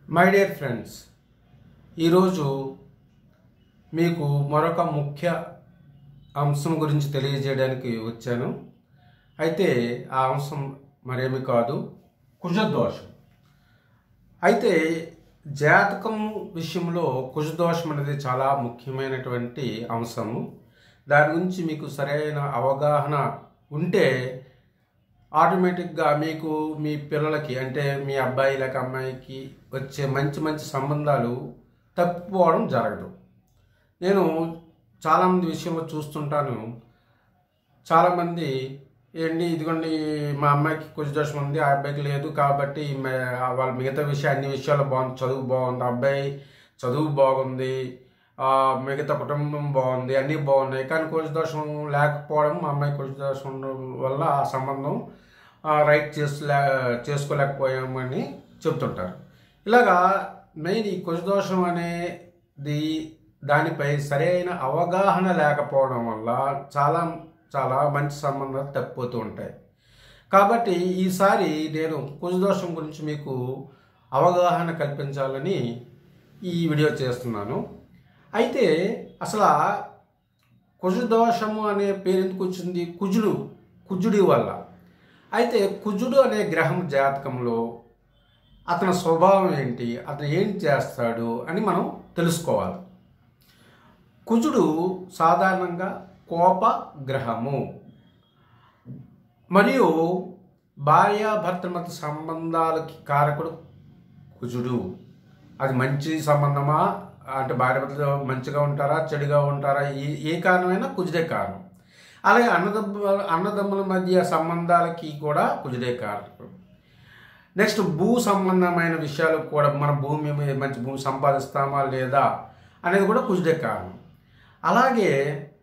my dear friends ఈరోజు మీకు మరొక ముఖ్య అంశం గురించి తెలియజేయడానికి వచ్చాను అయితే ఆ అంశం మరేమి కాదు కుజదోషం అయితే జాతకం విషయంలో కుజదోషం అనేది చాలా ముఖ్యమైనటువంటి అంశము దాని గురించి మీకు సరైన అవగాహన ఉంటే ఆటోమేటిక్గా మీకు మీ పిల్లలకి అంటే మీ అబ్బాయి లేక అమ్మాయికి వచ్చే మంచి మంచి సంబంధాలు తప్పిపోవడం జరగదు నేను చాలామంది విషయంలో చూస్తుంటాను చాలామంది ఏంటి ఇదిగోండి మా అమ్మాయికి కొంచెం దోషం ఉంది ఆ అబ్బాయికి లేదు కాబట్టి మే- వాళ్ళ మిగతా విషయం అన్ని విషయాలు బాగుంది చదువు బాగుంది అబ్బాయి చదువు బాగుంది ఆ, మిగతా కుటుంబం బాగుంది అన్నీ బాగున్నాయి కానీ కొంచెం దోషం లేకపోవడం మా అమ్మాయి కొంచెం దోషం ఉండడం వల్ల ఆ సంబంధం ఆ, రైట్ చేసులే చేసుకోలేకపోయామని చెప్తుంటారు ఇలాగా మెయిన్ ఈ కుజదోషం అనేది దానిపై సరైన అవగాహన లేకపోవడం వల్ల చాలా చాలా మంచి సంబంధాలు తప్పిపోతూ ఉంటాయి కాబట్టి ఈసారి నేను కుజదోషం గురించి మీకు అవగాహన కల్పించాలని ఈ వీడియో చేస్తున్నాను అయితే అసలు ఆ కుజదోషము అనే పేరు ఎందుకు వచ్చింది కుజుడు కుజుడి వల్ల అయితే కుజుడు అనే గ్రహం జాతకంలో అతని స్వభావం ఏంటి అతను ఏం చేస్తాడు అని మనం తెలుసుకోవాలి కుజుడు సాధారణంగా కోప గ్రహము మరియు భార్యాభర్తల మధ్య సంబంధాలకి కారకుడు కుజుడు అది మంచి సంబంధమా అంటే భార్యాభర్తలు మంచిగా ఉంటారా చెడుగా ఉంటారా ఏ ఏ కారణమైనా కుజుడే కారణం అలాగే అన్నదమ్ము అన్నదమ్ముల మధ్య సంబంధాలకి కూడా కుజుడే కారణం నెక్స్ట్ భూ సంబంధమైన విషయాలు కూడా మన భూమి మీద మంచి భూమి సంపాదిస్తామా లేదా అనేది కూడా కుజుడే కారణం అలాగే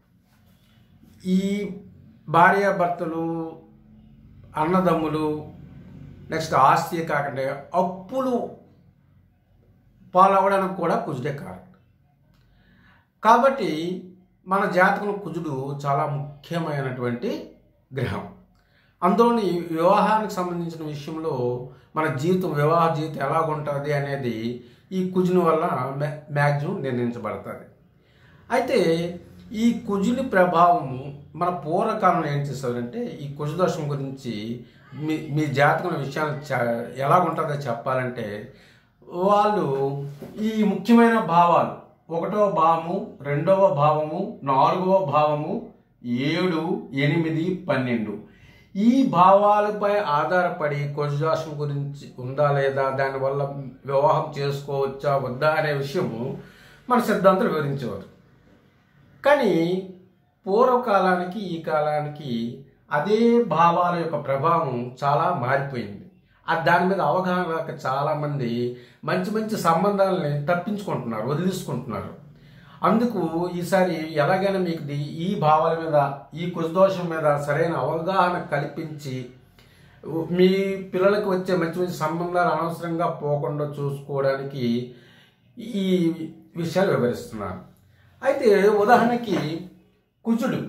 ఈ భార్యాభర్తలు అన్నదమ్ములు నెక్స్ట్ ఆస్తి కాకుండా అప్పులు పాలవడానికి కూడా కుజుడే కారణం కాబట్టి మన జాతకం కుజుడు చాలా ముఖ్యమైనటువంటి గ్రహం అందులోని వివాహానికి సంబంధించిన విషయంలో మన జీవితం వివాహ జీవితం ఎలాగుంటుంది అనేది ఈ కుజుని వల్ల మ్యాక్సిమం నిర్ణయించబడుతుంది అయితే ఈ కుజుని ప్రభావం మన పూర్వకాలంలో ఏం చేస్తారంటే ఈ కుజదోషం గురించి మీ మీ జాతకం విషయాలు చ- ఎలాగుంటుందో చెప్పాలంటే వాళ్ళు ఈ ముఖ్యమైన భావాలు ఒకటవ భావము రెండవ భావము నాలుగవ భావము ఏడు ఎనిమిది పన్నెండు ఈ భావాలపై ఆధారపడి కుజదోషం గురించి ఉందా లేదా దానివల్ల వివాహం చేసుకోవచ్చా వద్దా అనే విషయము మన సిద్ధాంతులు వివరించేవారు కానీ పూర్వకాలానికి ఈ కాలానికి అదే భావాల యొక్క ప్రభావం చాలా మారిపోయింది ఆ దాని మీద అవగాహన లేక చాలామంది మంచి మంచి సంబంధాలని తప్పించుకుంటున్నారు వదిలేసుకుంటున్నారు అందుకు ఈసారి ఎలాగైనా మీకు ది- ఈ భావాల మీద ఈ కుజదోషం మీద సరైన అవగాహన కల్పించి మీ పిల్లలకు వచ్చే మంచి మంచి సంబంధాలు అనవసరంగా పోకుండా చూసుకోవడానికి ఈ విషయాలు వివరిస్తున్నాను అయితే ఉదాహరణకి కుజుడు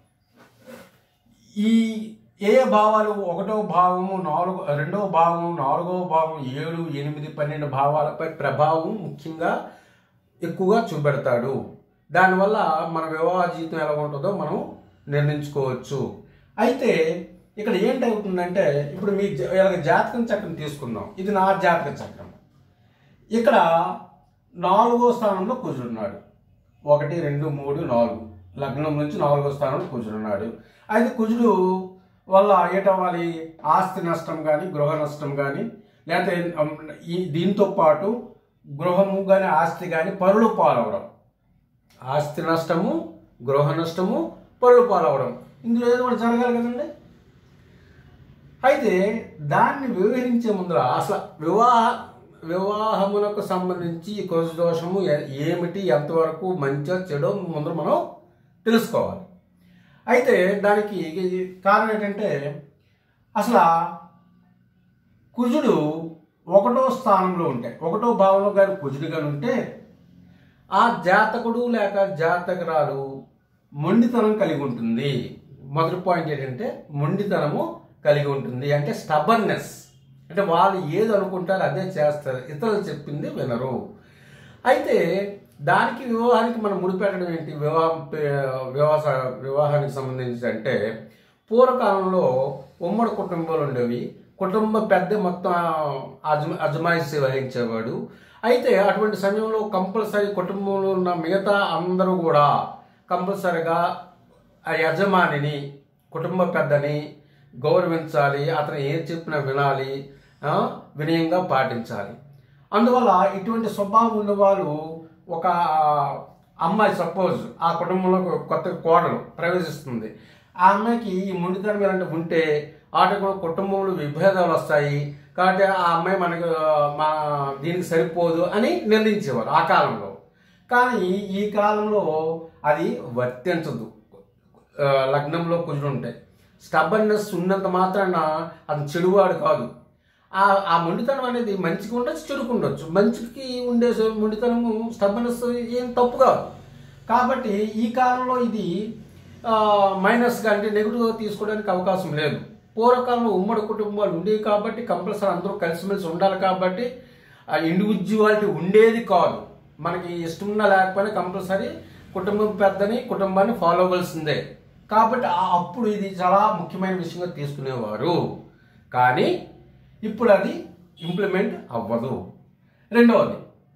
ఈ ఏ ఏ భావాలు ఒకటో భావము నాలుగు రెండవ భావము నాలుగవ భావం ఏడు ఎనిమిది పన్నెండు భావాలపై ప్రభావం ముఖ్యంగా ఎక్కువగా చూపెడతాడు దానివల్ల మన వివాహ జీవితం ఎలా ఉంటుందో మనం నిర్ణయించుకోవచ్చు అయితే ఇక్కడ ఏంటవుతుందంటే ఇప్పుడు మీ జ- ఇలాగ జాతకం చక్రం తీసుకుందాం ఇది నా జాతక చక్రం ఇక్కడ నాలుగో స్థానంలో కూర్చున్నాడు ఒకటి రెండు మూడు నాలుగు లగ్నం నుంచి నాలుగో స్థానంలో కూర్చున్నాడు అయితే కుజుడు వల్ల ఏటవ్వాలి ఆస్తి నష్టం కానీ గృహ నష్టం కానీ లేకపోతే ఉమ్, ఈ దీంతో పాటు గృహము కానీ ఆస్తి కానీ పరులు పాలవడం ఆస్తి నష్టము గృహ నష్టము పరులు పాలవడం ఇందులో ఏదో ఒకటి జరగాలి కదండి అయితే దాన్ని వివరించే ముందర అసలు వివాహ వివాహములకు సంబంధించి ఈ కుజ దోషము ఏ- ఏమిటి ఎంతవరకు మంచో చెడో ముందర మనం తెలుసుకోవాలి అయితే దానికి కారణం ఏంటంటే అసలు ఆ కుజుడు ఒకటో స్థానంలో ఉంటే ఒకటో భావంలో కానీ కుజుడు కానీ ఉంటే ఆ జాతకుడు లేక జాతకురాలు మొండితనం కలిగి ఉంటుంది మొదటి పాయింట్ ఏంటంటే మొండితనము కలిగి ఉంటుంది అంటే స్టబర్నెస్ అంటే వాళ్ళు ఏది అనుకుంటారో అదే చేస్తారు ఇతరులు చెప్పింది వినరు అయితే దానికి వివాహానికి మనం ముడిపెట్టడం ఏంటి వివాహం వివాహ వివాహానికి సంబంధించి అంటే పూర్వకాలంలో ఉమ్మడి కుటుంబాలు ఉండేవి కుటుంబ పెద్ద మొత్తం అజ అజమాయిషి వహించేవాడు అయితే అటువంటి సమయంలో కంపల్సరీ కుటుంబంలో ఉన్న మిగతా అందరూ కూడా కంపల్సరిగా ఆ యజమానిని కుటుంబ పెద్దని గౌరవించాలి అతను ఏం చెప్పినా వినాలి ఆ, వినయంగా పాటించాలి అందువల్ల ఇటువంటి స్వభావం ఉన్న వాళ్ళు ఒక అమ్మాయి సపోజ్ ఆ కుటుంబంలో ఒక కొత్త కోడలు ప్రవేశిస్తుంది ఆ అమ్మాయికి ఈ మొండితనం ఇలాంటి ఉంటే ఆటకు కుటుంబంలో విభేదాలు వస్తాయి కాబట్టి ఆ అమ్మాయి మనకు మా దీనికి సరిపోదు అని నిర్ణయించేవారు ఆ కాలంలో కానీ ఈ కాలంలో అది వర్తించదు ఆ, లగ్నంలో కుజుడు ఉంటాయి స్టబ్బన్నెస్ ఉన్నంత మాత్రాన అది చెడువాడు కాదు ఆ ఆ మొండితనం అనేది మంచికి ఉండొచ్చు చెడుకు ఉండొచ్చు మంచికి ఉండే మొండితనము స్టబ్బన్నెస్ ఏం తప్పు కాదు కాబట్టి ఈ కాలంలో ఇది మైనస్గా అంటే నెగిటివ్గా తీసుకోవడానికి అవకాశం లేదు పూర్వకాలంలో ఉమ్మడి కుటుంబాలు ఉండేవి కాబట్టి కంపల్సరీ అందరూ కలిసిమెలిసి ఉండాలి కాబట్టి ఆ ఇండివిజువాలిటీ ఉండేది కాదు మనకి ఇష్టం ఉన్నా లేకపోయినా కంపల్సరీ కుటుంబం పెద్దని కుటుంబాన్ని ఫాలో అవ్వాల్సిందే కాబట్టి ఆ- అప్పుడు ఇది చాలా ముఖ్యమైన విషయంగా తీసుకునేవారు కానీ ఇప్పుడు అది ఇంప్లిమెంట్ అవ్వదు రెండవది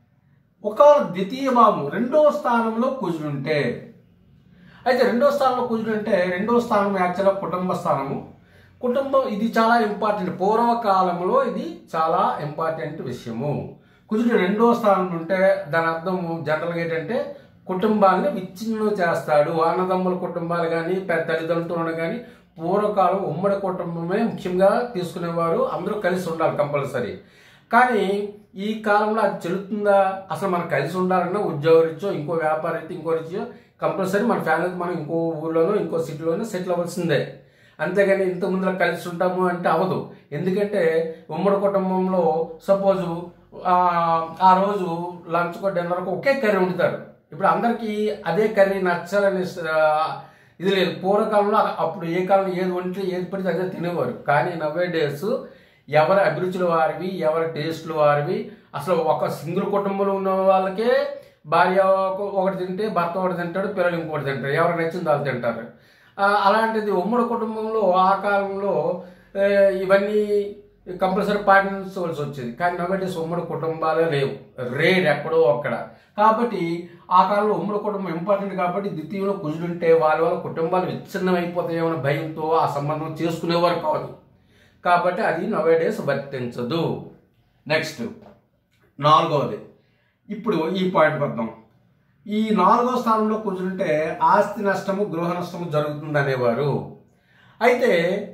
ఒక ద్వితీయ భావం రెండవ స్థానంలో కుజుడుంటే అయితే రెండో స్థానంలో కుజుడు అంటే రెండో స్థానం యాక్చువల్గా కుటుంబ స్థానము కుటుంబం ఇది చాలా ఇంపార్టెంట్ పూర్వకాలంలో ఇది చాలా ఇంపార్టెంట్ విషయము కుజుడు రెండో స్థానం ఉంటే దాని అర్థం జనరల్గా ఏంటంటే కుటుంబాన్ని విచ్ఛిన్నం చేస్తాడు అన్నదమ్ముల కుటుంబాలు కానీ పెద్ద తల్లిదండ్రులను కానీ పూర్వకాలం ఉమ్మడి కుటుంబమే ముఖ్యంగా తీసుకునేవారు అందరూ కలిసి ఉండాలి కంపల్సరీ కానీ ఈ కాలంలో అది చెల్లుతుందా అసలు మనం కలిసి ఉండాలన్నా ఉద్యోగ రీత్యో ఇంకో వ్యాపార రీత్యో ఇంకో రీత్యో కంపల్సరీ మన ఫ్యామిలీకి మనం ఇంకో ఊర్లోనో ఇంకో సిటీలోనో సెటిల్ అవ్వాల్సిందే అంతేగాని ఇంత ముందులో కలిసి ఉంటాము అంటే అవ్వదు ఎందుకంటే ఉమ్మడి కుటుంబంలో సపోజు ఆ రోజు లంచ్ డిన్నర్కు ఒకే కర్రీ వండుతారు ఇప్పుడు అందరికీ అదే కర్రీ నచ్చాలని ఆ, ఇది లేదు పూర్వకాలంలో అప్పుడు ఏ కాలంలో ఏది వండితే ఏది పడితే అదే తినేవారు కానీ నవ్వే డేస్ ఎవరి అభిరుచుల వారివి ఎవరి టేస్ట్లు వారివి అసలు ఒక సింగిల్ కుటుంబంలో ఉన్న వాళ్ళకే భార్య ఒక- ఒకటి తింటే భర్త ఒకటి తింటాడు పిల్లలు ఇంకోటి తింటారు ఎవరికి నచ్చింది వాళ్ళు తింటారు ఆ, అలాంటిది ఉమ్మడి కుటుంబంలో ఆ కాలంలో ఏ, ఇవన్నీ కంపల్సరీ పాటించవలసి వచ్చేది కానీ నవ్వేటేసి ఉమ్మడి కుటుంబాలే లేవు రేర్ ఎక్కడో అక్కడ కాబట్టి ఆ కాలంలో ఉమ్మడి కుటుంబం ఇంపార్టెంట్ కాబట్టి ద్వితీయంలో కుజుడుంటే వాళ్ళ వాళ్ళ కుటుంబాలు విచ్ఛిన్నం అయిపోతాయేమో అనే భయంతో ఆ సంబంధం చేసుకునేవారు కాదు కాబట్టి అది నవేడేస్ వర్తించదు నెక్స్ట్ నాలుగవది ఇప్పుడు ఈ పాయింట్ వద్దాం ఈ నాలుగో స్థానంలో కూర్చుంటే ఆస్తి నష్టము గృహ నష్టము జరుగుతుంది అనేవారు అయితే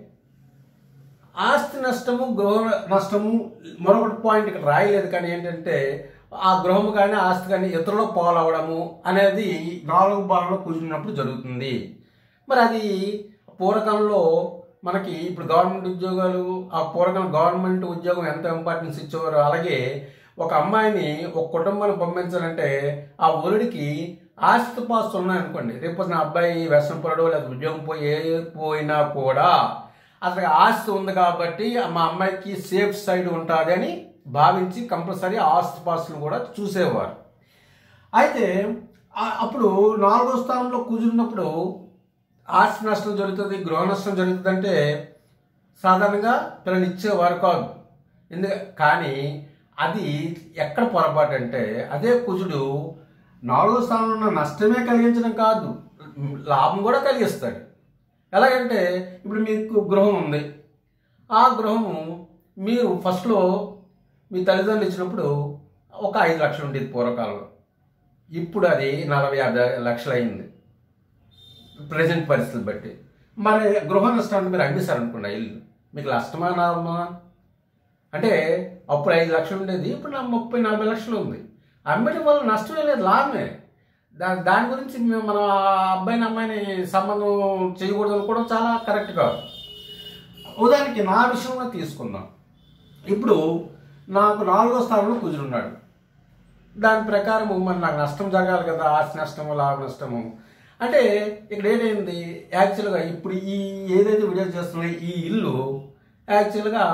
ఆస్తి నష్టము గృహ నష్టము మరొకటి పాయింట్ ఇక్కడ రాయలేదు కానీ ఏంటంటే ఆ గృహము కానీ ఆస్తి కానీ ఇతరులు పాలవడము అనేది నాలుగు భాగంలో కూర్చున్నప్పుడు జరుగుతుంది మరి అది పూర్వకాలంలో మనకి ఇప్పుడు గవర్నమెంట్ ఉద్యోగాలు ఆ పూర్వకాలం గవర్నమెంట్ ఉద్యోగం ఎంత ఇంపార్టెన్స్ ఇచ్చేవారు అలాగే ఒక అమ్మాయిని ఒక కుటుంబాన్ని పంపించాలంటే ఆ ఊరికి ఆస్తిపాస్తులు ఉన్నాయనుకోండి రేపు నా అబ్బాయి వ్యసనం పడో లేదా ఉద్యోగం పోయి ఏ పోయినా కూడా అతనికి ఆస్తి ఉంది కాబట్టి మా అమ్మాయికి సేఫ్ సైడ్ ఉంటుంది అని భావించి కంపల్సరీ ఆస్తిపాస్తులు కూడా చూసేవారు అయితే ఆ- అప్పుడు నాలుగో స్థానంలో కూర్చున్నప్పుడు ఆస్తి నష్టం జరుగుతుంది గృహ నష్టం జరుగుతుంది అంటే సాధారణంగా పిల్లలు ఇచ్చేవారు కాదు ఎందుకు కానీ అది ఎక్కడ పొరపాటు అంటే అదే కుజుడు నాలుగో స్థానంలో ఉన్న నష్టమే కలిగించడం కాదు లాభం కూడా కలిగిస్తాడు ఎలాగంటే ఇప్పుడు మీకు గృహం ఉంది ఆ గృహము మీరు ఫస్ట్లో మీ తల్లిదండ్రులు ఇచ్చినప్పుడు ఒక ఐదు లక్షలు ఉండేది పూర్వకాలంలో ఇప్పుడు అది నలభై యాభై లక్షలు అయింది ప్రజెంట్ పరిస్థితులు బట్టి మరి గృహ నష్టాన్ని మీరు అమ్మేశారనుకోండి ఆ ఇల్లు మీకు నష్టమా లాభమా అంటే అప్పుడు ఐదు లక్షలు ఉండేది ఇప్పుడు నా ముప్పై నలభై లక్షలు ఉంది అమ్మటం వల్ల నష్టమే లేదు లాభమే దా దాని గురించి మేము మన అబ్బాయిని అమ్మాయిని సంబంధం చేయకూడదు అనుకోవడం చాలా కరెక్ట్ కాదు ఉదాహరణకి నా విషయంలో తీసుకుందాం ఇప్పుడు నాకు నాలుగో స్థానంలో కుజుడున్నాడు దాని ప్రకారం మరి నాకు నష్టం జరగాలి కదా ఆస్తి నష్టము లాభ నష్టము అంటే ఇక్కడ ఏంటైంది యాక్చువల్గా ఇప్పుడు ఈ ఏదైతే వీడియో చేస్తున్నా ఈ ఇల్లు యాక్చువల్గా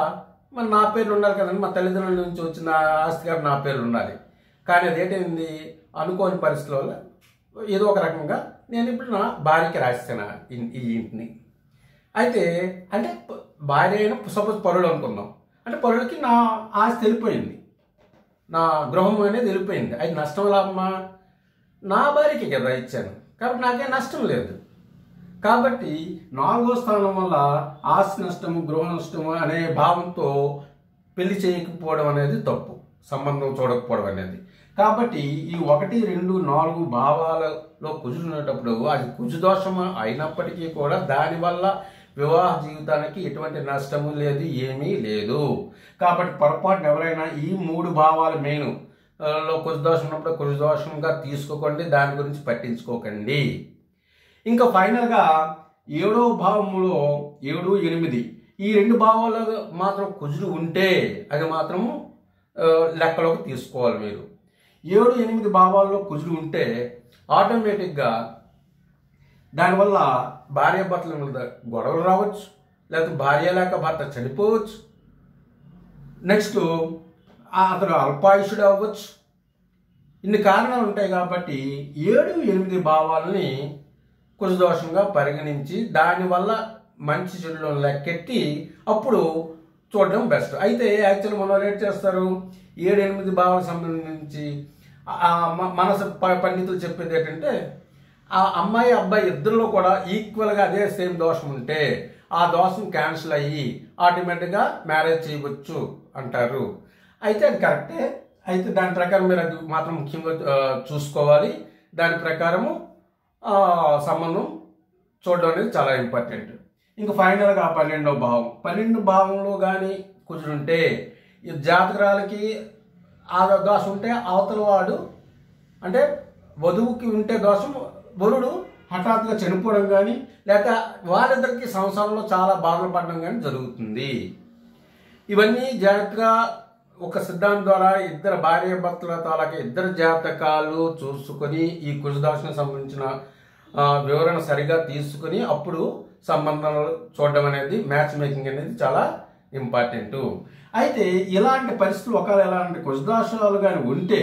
మరి నా పేరు ఉండాలి కదండి మా తల్లిదండ్రుల నుంచి వచ్చిన ఆస్తి గారు నా పేరు ఉండాలి కానీ అదేంటైంది అనుకోని పరిస్థితుల వల్ల ఏదో ఒక రకంగా నేను ఇప్పుడు నా భార్యకి రాస్తాను ఈ- ఈ ఇంటిని అయితే అంటే ప- భార్య అయినా సపోజ్ పరుడు అనుకుందాం అంటే పరుడికి నా ఆస్తి వెళ్ళిపోయింది నా గృహం అనేది వెళ్ళిపోయింది అది నష్టం లాభమా నా భార్యకి కదా ఇచ్చాను కాబట్టి నాకేం నష్టం లేదు కాబట్టి నాలుగో స్థానం వల్ల ఆస్తి నష్టము గృహ నష్టము అనే భావంతో పెళ్లి చేయకపోవడం అనేది తప్పు సంబంధం చూడకపోవడం అనేది కాబట్టి ఈ ఒకటి రెండు నాలుగు భావాలలో కుజున్నప్పుడు అది కుజుదోషం అయినప్పటికీ కూడా దానివల్ల వివాహ జీవితానికి ఎటువంటి నష్టము లేదు ఏమీ లేదు కాబట్టి పొరపాటున ఎవరైనా ఈ మూడు భావాలు మెయిన్ ఆ, లో కుజదోషం ఉన్నప్పుడు కుజదోషంగా తీసుకోకండి దాని గురించి పట్టించుకోకండి ఇంకా ఫైనల్గా ఏడో భావములో ఏడు ఎనిమిది ఈ రెండు భావాలు మాత్రం కుజుడు ఉంటే అది మాత్రము ఆ, లెక్కలోకి తీసుకోవాలి మీరు ఏడు ఎనిమిది భావాల్లో కుజుడు ఉంటే ఆటోమేటిక్గా దానివల్ల భార్య భర్తల మీద గొడవలు రావచ్చు లేకపోతే భార్య లేక భర్త చనిపోవచ్చు నెక్స్ట్ అతడు అల్పాయుషుడు అవ్వచ్చు ఇన్ని కారణాలు ఉంటాయి కాబట్టి ఏడు ఎనిమిది భావాలని కుజదోషంగా పరిగణించి దానివల్ల మంచి చెడులను లెక్కెట్టి అప్పుడు చూడడం బెస్ట్ అయితే యాక్చువల్ మనం రేట్ చేస్తారు ఏడు ఎనిమిది భావాలకు సంబంధించి ఆ మ- మనసు ప- పండితులు చెప్పేది ఏంటంటే ఆ అమ్మాయి అబ్బాయి ఇద్దరిలో కూడా ఈక్వల్గా అదే సేమ్ దోషం ఉంటే ఆ దోషం క్యాన్సిల్ అయ్యి ఆటోమేటిక్గా మ్యారేజ్ చేయవచ్చు అంటారు అయితే అది కరెక్టే అయితే దాని ప్రకారం మీరు అది మాత్రం ముఖ్యంగా ఆ, చూసుకోవాలి దాని ప్రకారము ఆ, సంబంధం చూడడం అనేది చాలా ఇంపార్టెంట్ ఇంకా ఫైనల్గా పన్నెండో భావం పన్నెండు భావంలో కానీ కుదురుంటే ఈ జాతకురాలకి ఆ దోషం ఉంటే అవతల వాడు అంటే వధువుకి ఉంటే దోషం వరుడు హఠాత్తుగా చనిపోవడం కానీ లేక వాళ్ళిద్దరికి సంసారంలో చాలా బాధలు పడడం కానీ జరుగుతుంది ఇవన్నీ జాగ్రత్తగా ఒక సిద్ధాంతం ద్వారా ఇద్దరు భార్య భర్తల తాలూకా ఇద్దరు జాతకాలు చూసుకొని ఈ కుజదోషం సంబంధించిన ఆ, వివరణ సరిగా తీసుకుని అప్పుడు సంబంధాలు చూడడం అనేది మ్యాచ్ మేకింగ్ అనేది చాలా ఇంపార్టెంట్ అయితే ఇలాంటి పరిస్థితులు ఒకవేళ ఎలాంటి కుజదోషాలు కానీ ఉంటే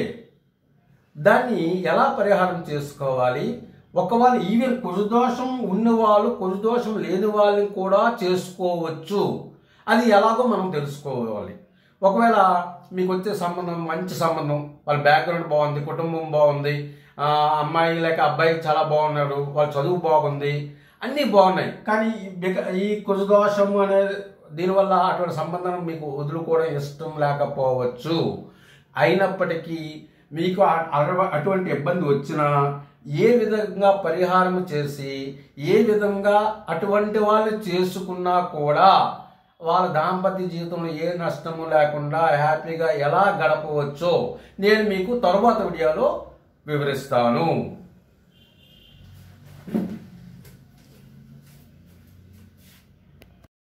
దాన్ని ఎలా పరిహారం చేసుకోవాలి ఒకవేళ ఈవెన్ కుజదోషం ఉన్నవాళ్ళు కుజదోషం లేని వాళ్ళని కూడా చేసుకోవచ్చు అది ఎలాగో మనం తెలుసుకోవాలి ఒకవేళ మీకు వచ్చే సంబంధం మంచి సంబంధం వాళ్ళ బ్యాక్గ్రౌండ్ బాగుంది కుటుంబం బాగుంది ఆ, అమ్మాయి లేక అబ్బాయి చాలా బాగున్నారు వాళ్ళ చదువు బాగుంది అన్నీ బాగున్నాయి కానీ ఈ బిక- ఈ కుజదోషం అనే దీనివల్ల అటువంటి సంబంధం మీకు వదులుకోవడం ఇష్టం లేకపోవచ్చు అయినప్పటికీ మీకు ఆ- అరవ- అటువంటి ఇబ్బంది వచ్చినా ఏ విధంగా పరిహారం చేసి ఏ విధంగా అటువంటి వాళ్ళు చేసుకున్నా కూడా వాళ్ళ దాంపత్య జీవితంలో ఏ నష్టము లేకుండా హ్యాపీగా ఎలా గడపవచ్చో నేను మీకు తరువాత వీడియోలో వివరిస్తాను